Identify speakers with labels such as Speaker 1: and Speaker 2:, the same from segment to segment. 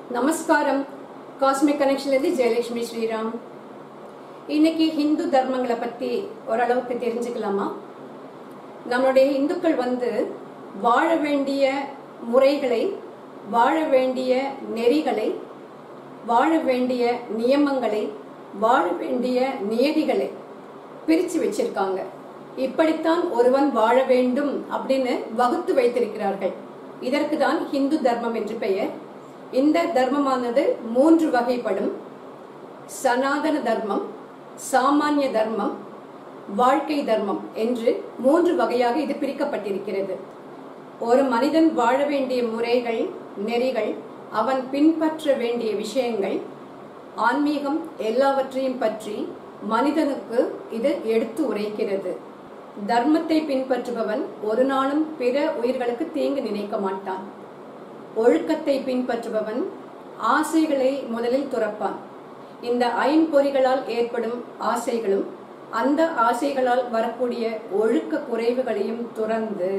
Speaker 1: நமஸ்காரம் காஸ்மிக் கனெக்ஷன்லேருந்து ஜெயலட்சுமி ஸ்ரீராம் இன்னைக்கு ஹிந்து தர்மங்களை பற்றி ஓரளவுக்கு தெரிஞ்சுக்கலாமா நம்மளுடைய இந்துக்கள் வந்து வாழ வேண்டிய முறைகளை வாழ வேண்டிய நெறிகளை வாழ வேண்டிய நியமங்களை வாழ வேண்டிய நியதிகளை பிரித்து வச்சிருக்காங்க இப்படித்தான் ஒருவன் வாழ வேண்டும் அப்படின்னு வகுத்து வைத்திருக்கிறார்கள் இதற்கு தான் ஹிந்து தர்மம் என்று பெயர் இந்த தர்மமானது மூன்று வகைப்படும் சனாதன தர்மம் சாமானிய தர்மம் வாழ்க்கை தர்மம் என்று மூன்று வகையாக இது பிரிக்கப்பட்டிருக்கிறது ஒரு மனிதன் வாழ வேண்டிய முறைகள் நெறிகள் அவன் பின்பற்ற வேண்டிய விஷயங்கள் ஆன்மீகம் எல்லாவற்றையும் பற்றி மனிதனுக்கு இது எடுத்து உரைக்கிறது தர்மத்தை பின்பற்றுபவன் ஒரு நாளும் பிற உயிர்களுக்கு தீங்கு நினைக்க மாட்டான் ஒழுக்கத்தை பின்பற்றுபவன் ஆசைகளை முதலில் துறப்பான் இந்த ஐம்பொறிகளால் ஏற்படும் ஆசைகளும் அந்த ஆசைகளால் வரக்கூடிய ஒழுக்க குறைவுகளையும் துறந்து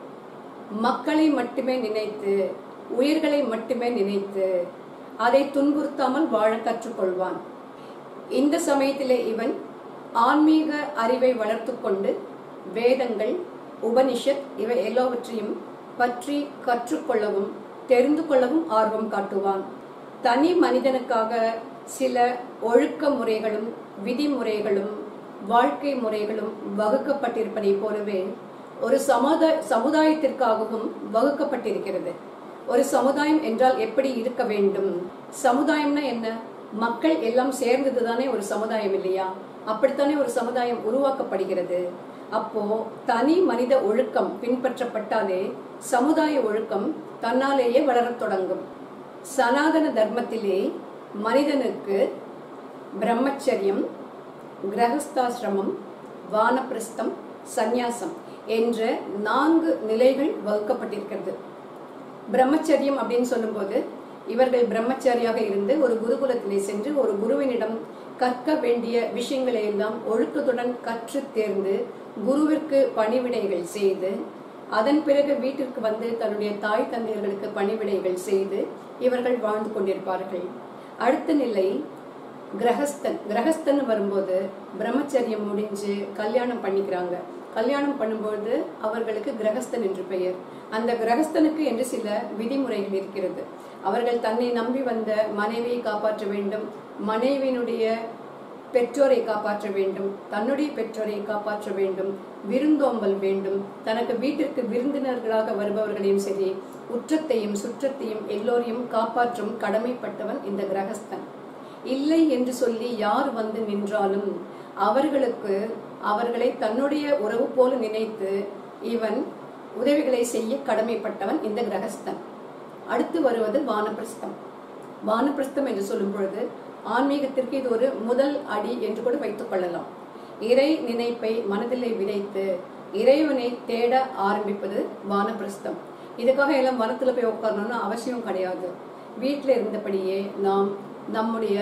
Speaker 1: மக்களை மட்டுமே நினைத்து உயிர்களை மட்டுமே நினைத்து அதை துன்புறுத்தாமல் வாழ கற்றுக்கொள்வான் இந்த சமயத்திலே இவன் ஆன்மீக அறிவை வளர்த்து கொண்டு வேதங்கள் உபனிஷத் இவை எல்லாவற்றையும் பற்றி கற்றுக்கொள்ளவும் தெரிந்து கொள்ளவும் ஆர்வம் காட்டுவான் தனி மனிதனுக்காக சில ஒழுக்க முறைகளும் விதிமுறைகளும் வாழ்க்கை முறைகளும் வகுக்கப்பட்டிருப்பதை போலவே ஒரு சமுதாய சமுதாயத்திற்காகவும் வகுக்கப்பட்டிருக்கிறது ஒரு சமுதாயம் என்றால் எப்படி இருக்க வேண்டும் சமுதாயம்னா என்ன மக்கள் எல்லாம் சேர்ந்தது தானே ஒரு சமுதாயம் இல்லையா அப்படித்தானே ஒரு சமுதாயம் உருவாக்கப்படுகிறது அப்போ தனி மனித ஒழுக்கம் பின்பற்றப்பட்டாலே சமுதாய ஒழுக்கம் தன்னாலேயே வளரத் தொடங்கும் சனாதன தர்மத்திலே மனிதனுக்கு பிரம்மச்சரியம் கிரகஸ்தாசிரமம் வானப்பிரஸ்தம் சந்நியாசம் என்ற நான்கு நிலைகள் வகுக்கப்பட்டிருக்கிறது பிரம்மச்சரியம் அப்படின்னு சொல்லும்போது இவர்கள் பிரம்மச்சாரியாக இருந்து ஒரு குருகுலத்திலே சென்று ஒரு குருவினிடம் கற்க வேண்டிய விஷயங்களை எல்லாம் ஒழுக்கத்துடன் கற்று தேர்ந்து குருவிற்கு பணிவிடைகள் செய்து அதன் பிறகு வீட்டிற்கு வந்து தன்னுடைய தாய் தந்தையர்களுக்கு பணிவிடைகள் செய்து இவர்கள் வாழ்ந்து கொண்டிருப்பார்கள் அடுத்த நிலை கிரகஸ்தன் கிரகஸ்தன் வரும்போது பிரம்மச்சரியம் முடிஞ்சு கல்யாணம் பண்ணிக்கிறாங்க கல்யாணம் பண்ணும்போது அவர்களுக்கு கிரகஸ்தன் என்று பெயர் அந்த கிரகஸ்தனுக்கு என்று சில விதிமுறைகள் இருக்கிறது அவர்கள் தன்னை நம்பி வந்த மனைவியை காப்பாற்ற வேண்டும் மனைவியினுடைய பெற்றோரை காப்பாற்ற வேண்டும் தன்னுடைய பெற்றோரை காப்பாற்ற வேண்டும் விருந்தோம்பல் வேண்டும் தனக்கு வீட்டிற்கு விருந்தினர்களாக வருபவர்களையும் சரி உற்றத்தையும் சுற்றத்தையும் எல்லோரையும் காப்பாற்றும் கடமைப்பட்டவன் இந்த கிரகஸ்தன் இல்லை என்று சொல்லி யார் வந்து நின்றாலும் அவர்களுக்கு அவர்களை தன்னுடைய உறவு போல நினைத்து இவன் உதவிகளை செய்ய கடமைப்பட்டவன் இந்த கிரகஸ்தன் அடுத்து வருவது வானப்பிரஸ்தம் வானப்பிரஸ்தம் என்று சொல்லும் பொழுது ஆன்மீகத்திற்கு இது ஒரு முதல் அடி என்று கூட வைத்துக் கொள்ளலாம் இறை நினைப்பை மனதிலே விதைத்து இறைவனை தேட ஆரம்பிப்பது வானப்பிரஸ்தம் இதுக்காக எல்லாம் வனத்துல போய் உட்காரணும்னு அவசியம் கிடையாது வீட்டில் இருந்தபடியே நாம் நம்முடைய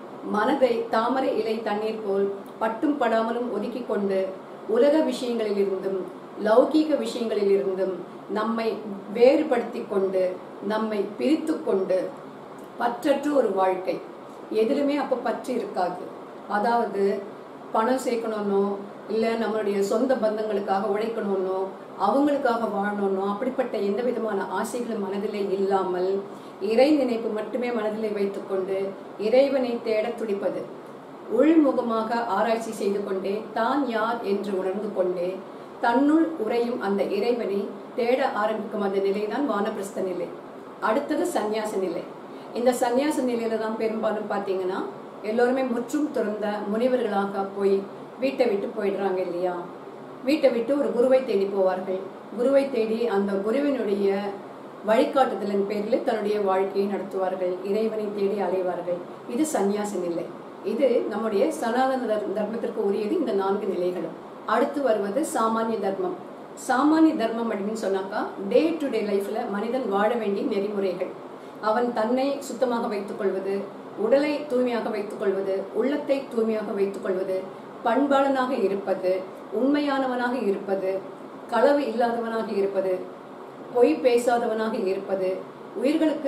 Speaker 1: மனதை தாமரை இலை தண்ணீர் போல் பட்டும் படாமலும் ஒதுக்கி கொண்டு உலக விஷயங்களிலிருந்தும் லௌகீக விஷயங்களிலிருந்தும் நம்மை வேறுபடுத்தி கொண்டு நம்மை பிரித்து கொண்டு பற்றற்ற ஒரு வாழ்க்கை எதிலுமே அப்போ பற்று இருக்காது அதாவது பணம் சேர்க்கணும்னோ இல்லை நம்மளுடைய சொந்த பந்தங்களுக்காக உழைக்கணும்னோ அவங்களுக்காக வாழணும்னோ அப்படிப்பட்ட எந்த விதமான ஆசைகளும் மனதிலே இல்லாமல் இறை நினைப்பு மட்டுமே மனதிலே வைத்துக்கொண்டு இறைவனை தேட துடிப்பது உள்முகமாக ஆராய்ச்சி செய்து கொண்டே தான் யார் என்று உணர்ந்து கொண்டே தன்னுள் உறையும் அந்த இறைவனை தேட ஆரம்பிக்கும் அந்த நிலைதான் வானப்பிரஸ்த நிலை அடுத்தது சந்நியாச நிலை இந்த சந்நியாச நிலையில தான் பெரும்பாலும் பார்த்தீங்கன்னா எல்லோருமே முற்றும் துறந்த முனிவர்களாக போய் வீட்டை விட்டு போயிடுறாங்க இல்லையா வீட்டை விட்டு ஒரு குருவை தேடி போவார்கள் குருவை தேடி அந்த குருவினுடைய வழிகாட்டுதலின் பேரில் தன்னுடைய வாழ்க்கையை நடத்துவார்கள் இறைவனை தேடி அலைவார்கள் இது சந்நியாச நிலை இது நம்முடைய சனாதன தர்மத்திற்கு உரியது இந்த நான்கு நிலைகளும் அடுத்து வருவது சாமானிய தர்மம் சாமானிய தர்மம் அப்படின்னு சொன்னாக்கா டே டு டே லைஃப்ல மனிதன் வாழ வேண்டிய நெறிமுறைகள் அவன் தன்னை சுத்தமாக வைத்துக் கொள்வது உடலை தூய்மையாக வைத்துக் கொள்வது உள்ளத்தை தூய்மையாக வைத்துக் கொள்வது பண்பாளனாக இருப்பது உண்மையானவனாக இருப்பது களவு இல்லாதவனாக இருப்பது பொய் பேசாதவனாக இருப்பது உயிர்களுக்கு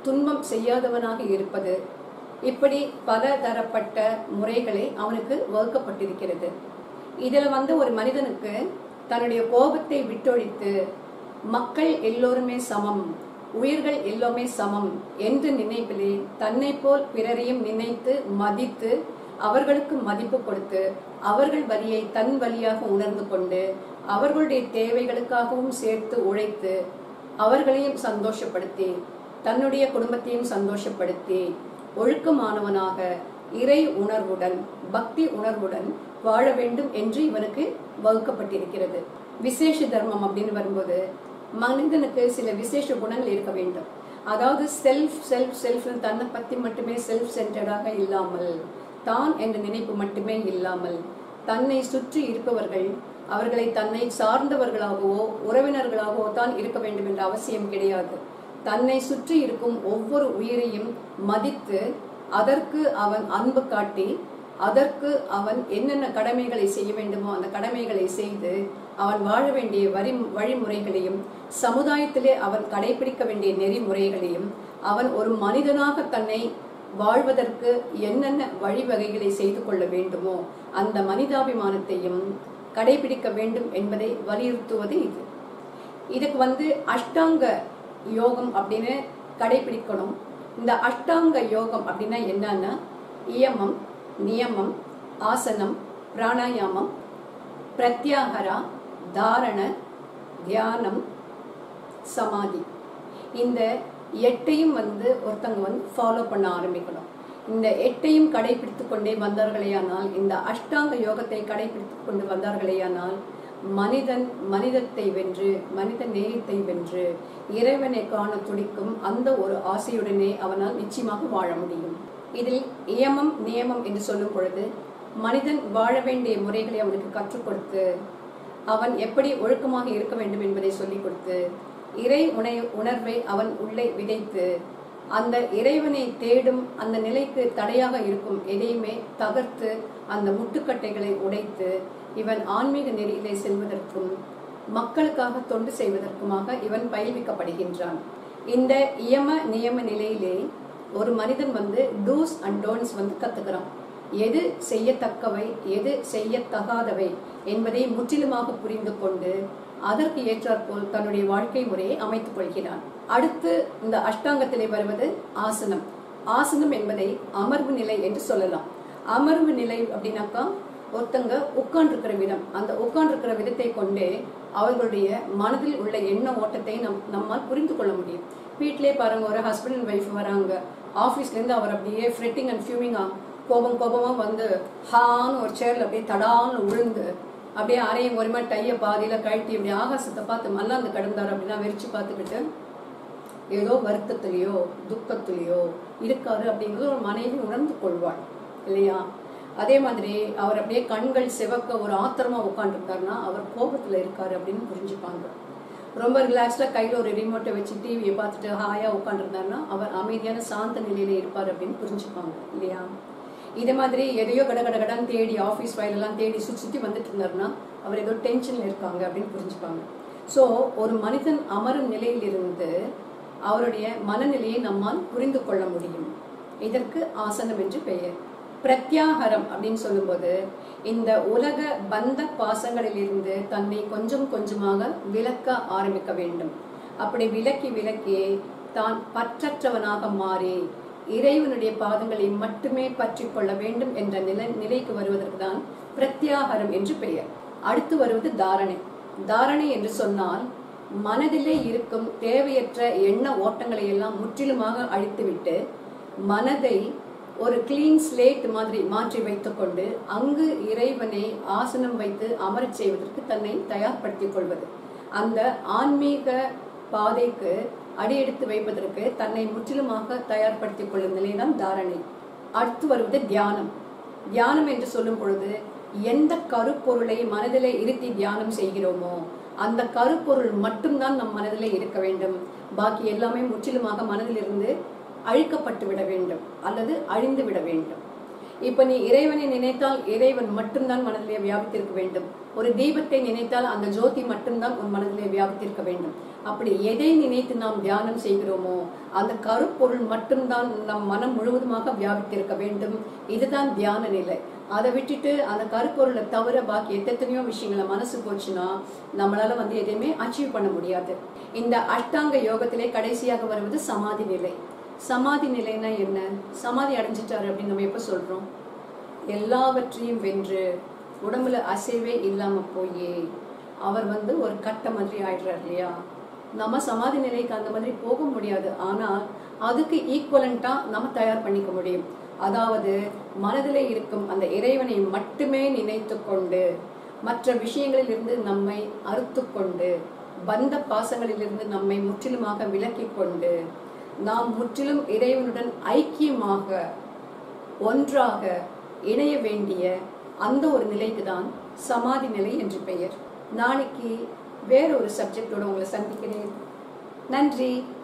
Speaker 1: துன்பம் செய்யாதவனாக இருப்பது இப்படி பல தரப்பட்ட முறைகளை அவனுக்கு வகுக்கப்பட்டிருக்கிறது இதுல வந்து ஒரு மனிதனுக்கு தன்னுடைய கோபத்தை விட்டொழித்து மக்கள் எல்லோருமே சமம் உயிர்கள் எல்லோருமே சமம் என்று நினைப்பிலே தன்னை போல் பிறரையும் நினைத்து மதித்து அவர்களுக்கு மதிப்பு கொடுத்து அவர்கள் வரியை தன் வழியாக உணர்ந்து கொண்டு அவர்களுடைய தேவைகளுக்காகவும் சேர்த்து உழைத்து அவர்களையும் சந்தோஷப்படுத்தி தன்னுடைய குடும்பத்தையும் சந்தோஷப்படுத்தி ஒழுக்கமானவனாக இறை உணர்வுடன் பக்தி உணர்வுடன் வாழ வேண்டும் என்று இவனுக்கு வகுக்கப்பட்டிருக்கிறது விசேஷ தர்மம் அப்படின்னு வரும்போது மனிதனுக்கு சில விசேஷ குணங்கள் இருக்க வேண்டும் அதாவது செல்ஃப் செல்ஃப் செல்ஃப் தன்னை பத்தி மட்டுமே செல்ஃப் சென்டர்டாக இல்லாமல் தான் என்ற நினைப்பு மட்டுமே இல்லாமல் தன்னை சுற்றி இருப்பவர்கள் அவர்களை தன்னை சார்ந்தவர்களாகவோ உறவினர்களாகவோ தான் இருக்க வேண்டும் என்ற அவசியம் கிடையாது தன்னை சுற்றி இருக்கும் ஒவ்வொரு உயிரையும் மதித்து அதற்கு அவன் அன்பு காட்டி அதற்கு அவன் என்னென்ன கடமைகளை செய்ய வேண்டுமோ அந்த கடமைகளை செய்து அவன் வாழ வேண்டிய வரி வழிமுறைகளையும் சமுதாயத்திலே அவன் கடைபிடிக்க வேண்டிய நெறிமுறைகளையும் அவன் ஒரு மனிதனாக தன்னை வாழ்வதற்கு என்னென்ன வழிவகைகளை செய்து கொள்ள வேண்டுமோ அந்த மனிதாபிமானத்தையும் கடைபிடிக்க வேண்டும் என்பதை வலியுறுத்துவது இது இதுக்கு வந்து அஷ்டாங்க யோகம் அப்படின்னு கடைபிடிக்கணும் இந்த அஷ்டாங்க யோகம் அப்படின்னா என்னன்னா இயமம் நியமம் ஆசனம் பிராணாயாமம் பிரத்யாகரா தாரண தியானம் சமாதி இந்த எட்டையும் வந்து ஒருத்தங்க வந்து ஃபாலோ பண்ண ஆரம்பிக்கணும் இந்த எட்டையும் கடைபிடித்து கொண்டே வந்தார்களேயானால் இந்த அஷ்டாங்க யோகத்தை கடைபிடித்து கொண்டு வந்தார்களேயானால் மனிதன் மனிதத்தை வென்று மனித நேயத்தை வென்று இறைவனை காண துடிக்கும் அந்த ஒரு ஆசையுடனே அவனால் நிச்சயமாக வாழ முடியும் இதில் இயமம் நியமம் என்று சொல்லும் பொழுது மனிதன் வாழ வேண்டிய முறைகளை அவனுக்கு கற்றுக் கொடுத்து அவன் எப்படி ஒழுக்கமாக இருக்க வேண்டும் என்பதை சொல்லிக் கொடுத்து இறை உணை உணர்வை அவன் உள்ளே விதைத்து அந்த இறைவனை தேடும் அந்த நிலைக்கு தடையாக இருக்கும் எதையுமே தகர்த்து அந்த முட்டுக்கட்டைகளை உடைத்து இவன் ஆன்மீக நெறியிலே செல்வதற்கும் மக்களுக்காக தொண்டு செய்வதற்குமாக இவன் பயில்விக்கப்படுகின்றான் இந்த இயம நியம நிலையிலே ஒரு மனிதன் வந்து டூஸ் அண்ட் டோன்ஸ் வந்து கத்துக்கிறான் எது செய்யத்தக்கவை எது செய்யத்தகாதவை என்பதை முற்றிலுமாக புரிந்து கொண்டு அதற்கு ஏற்றாற்போல் தன்னுடைய வாழ்க்கை முறையை அமைத்துக் கொள்கிறான் அடுத்து இந்த அஷ்டாங்கத்திலே வருவது ஆசனம் ஆசனம் என்பதை அமர்வு நிலை என்று சொல்லலாம் அமர்வு நிலை அப்படின்னாக்கா ஒருத்தங்க உட்கார்ந்துருக்கிற விதம் அந்த உட்கார்ந்துருக்கிற விதத்தை கொண்டே அவர்களுடைய மனதில் உள்ள எண்ண ஓட்டத்தை நம் நம்மால் புரிந்து கொள்ள முடியும் வீட்டிலே பாருங்க ஒரு ஹஸ்பண்ட் அண்ட் ஒய்ஃப் வராங்க ஆஃபீஸ்ல இருந்து அவர் அப்படியே ஃப்ரெட்டிங் அண்ட் ஃபியூமிங்கா கோபம் கோபமா வந்து ஹான்னு ஒரு சேர்ல அப்படியே தடான்னு விழுந்து அப்படியே அரையும் ஒரு மாதிரி டைய பாதியில கழட்டி இப்படி ஆகாசத்தை பார்த்து மல்லாந்து கிடந்தார் அப்படின்னா வெறிச்சு பார்த்துக்கிட்டு ஏதோ வருத்தத்திலேயோ துக்கத்திலேயோ இருக்காரு அப்படிங்கிறது ஒரு மனைவி உணர்ந்து கொள்வாள் இல்லையா அதே மாதிரி அவர் அப்படியே கண்கள் சிவக்க ஒரு ஆத்திரமா உட்காந்துருக்காருன்னா அவர் கோபத்துல இருக்காரு அப்படின்னு புரிஞ்சுப்பாங்க ரொம்ப ரிலாக்ஸ்டா கையில ஒரு ரிமோட்டை வச்சு டிவியை பார்த்துட்டு ஹாயா உட்காந்துருந்தாருன்னா அவர் அமைதியான சாந்த நிலையில இருப்பார் அப்படின்னு புரிஞ்சுப்பாங்க இல்லையா இதே மாதிரி எதையோ கட கட கடன் தேடி ஆஃபீஸ் ஃபைல் எல்லாம் தேடி சுற்றி சுற்றி வந்துட்டு இருந்தாருன்னா அவர் ஏதோ டென்ஷன்ல இருக்காங்க அப்படின்னு புரிஞ்சுப்பாங்க ஸோ ஒரு மனிதன் அமரும் நிலையிலிருந்து அவருடைய மனநிலையை நம்மால் புரிந்து கொள்ள முடியும் இதற்கு ஆசனம் என்று பெயர் பிரத்யாகரம் அப்படின்னு சொல்லும்போது இந்த உலக பந்த பாசங்களிலிருந்து தன்னை கொஞ்சம் கொஞ்சமாக விலக்க ஆரம்பிக்க வேண்டும் அப்படி விலக்கி விலக்கி தான் பற்றற்றவனாக மாறி இறைவனுடைய பாதங்களை மட்டுமே பற்றி கொள்ள வேண்டும் என்ற நிலை நிலைக்கு வருவதற்கு தான் பிரத்யாகரம் என்று பெயர் அடுத்து வருவது தாரணை தாரணை என்று சொன்னால் மனதிலே இருக்கும் தேவையற்ற எண்ண ஓட்டங்களை எல்லாம் முற்றிலுமாக அழித்துவிட்டு மனதை ஒரு கிளீன் ஸ்லேட் மாதிரி மாற்றி வைத்துக்கொண்டு அங்கு இறைவனை ஆசனம் வைத்து அமரச் செய்வதற்கு தன்னை தயார்படுத்திக் கொள்வது அந்த ஆன்மீக பாதைக்கு அடியெடுத்து வைப்பதற்கு தன்னை முற்றிலுமாக தயார்படுத்திக் கொள்ளும் நிலைதான் தாரணை அடுத்து வருவது தியானம் தியானம் என்று சொல்லும் பொழுது எந்த கருப்பொருளை மனதிலே இருத்தி தியானம் செய்கிறோமோ அந்த கருப்பொருள் மட்டும்தான் நம் மனதிலே இருக்க வேண்டும் பாக்கி எல்லாமே முற்றிலுமாக மனதிலிருந்து அழிக்கப்பட்டு விட வேண்டும் அல்லது அழிந்து விட வேண்டும் இப்ப நீ இறைவனை நினைத்தால் இறைவன் மட்டும்தான் மனதிலே வியாபித்திருக்க வேண்டும் ஒரு தீபத்தை நினைத்தால் அந்த ஜோதி மட்டும்தான் உன் மனதிலே வியாபித்திருக்க வேண்டும் அப்படி எதை நினைத்து நாம் தியானம் செய்கிறோமோ அந்த கருப்பொருள் மட்டும்தான் நம் மனம் முழுவதுமாக வியாபித்திருக்க வேண்டும் இதுதான் தியான நிலை அதை விட்டுட்டு அந்த கருப்பொருளை தவிர பாக்கி எத்தனையோ விஷயங்களை மனசு போச்சுன்னா நம்மளால வந்து எதையுமே அச்சீவ் பண்ண முடியாது இந்த அஷ்டாங்க யோகத்திலே கடைசியாக வருவது சமாதி நிலை சமாதி நிலைன்னா என்ன சமாதி அடைஞ்சிட்டாரு அப்படின்னு நம்ம எப்ப சொல்றோம் எல்லாவற்றையும் வென்று உடம்புல அசைவே இல்லாம போய் அவர் வந்து ஒரு கட்ட மாதிரி ஆயிடுறார் இல்லையா நம்ம சமாதி நிலைக்கு அந்த மாதிரி போக முடியாது ஆனால் அதுக்கு ஈக்குவலண்டா நம்ம தயார் பண்ணிக்க முடியும் அதாவது மனதிலே இருக்கும் அந்த இறைவனை மட்டுமே நினைத்து கொண்டு மற்ற விஷயங்களில் இருந்து நம்மை அறுத்து கொண்டு பந்த பாசங்களிலிருந்து நம்மை முற்றிலுமாக விலக்கிக் கொண்டு நாம் முற்றிலும் இறைவனுடன் ஐக்கியமாக ஒன்றாக இணைய வேண்டிய அந்த ஒரு நிலைக்கு தான் சமாதி நிலை என்று பெயர் நாளைக்கு வேற ஒரு சப்ஜெக்டோட உங்களை சந்திக்கிறேன் நன்றி